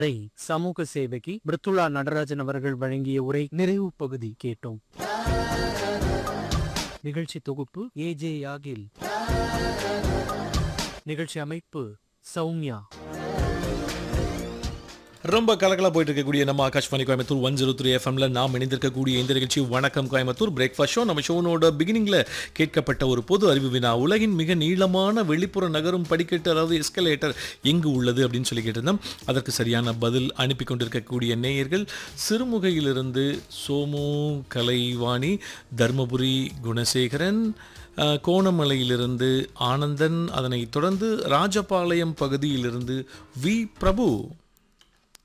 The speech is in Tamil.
அதை சமூக சேவகி மிருத்துளா நடராஜன் அவர்கள் வழங்கிய உரை நிறைவு பகுதி கேட்டோம் நிகழ்ச்சி தொகுப்பு ஏஜே யாகில் நிகழ்ச்சி அமைப்பு சௌமியா ரொம்ப கலக்கலா போயிட்டு இருக்கக்கூடிய நம்ம Akashvani Coimbatore one zero three எஃப்எம்ல நாம் இணைந்திருக்கக்கூடிய இந்த நிகழ்ச்சி வணக்கம் கோயம்புத்தூர் பிரேக்ஃபாஸ்ட் ஷோ நம்ம ஷோனோட பிகினிங்ல கேட்கப்பட்ட ஒரு பொது அறிவு வினா உலகின் மிக நீளமான வெளிப்புற நகரும் படிக்கட்டு அதாவது எஸ்கலேட்டர் எங்கு உள்ளது அப்படின்னு சொல்லி கேட்டிருந்தோம் அதற்கு சரியான பதில் அனுப்பி கொண்டிருக்கக்கூடிய நேயர்கள் சிறுமுகையிலிருந்து சோமு கலைவாணி தர்மபுரி குணசேகரன் அஹ், கோணமலையிலிருந்து ஆனந்தன் அதனைத் தொடர்ந்து ராஜபாளையம் பகுதியிலிருந்து வி பிரபு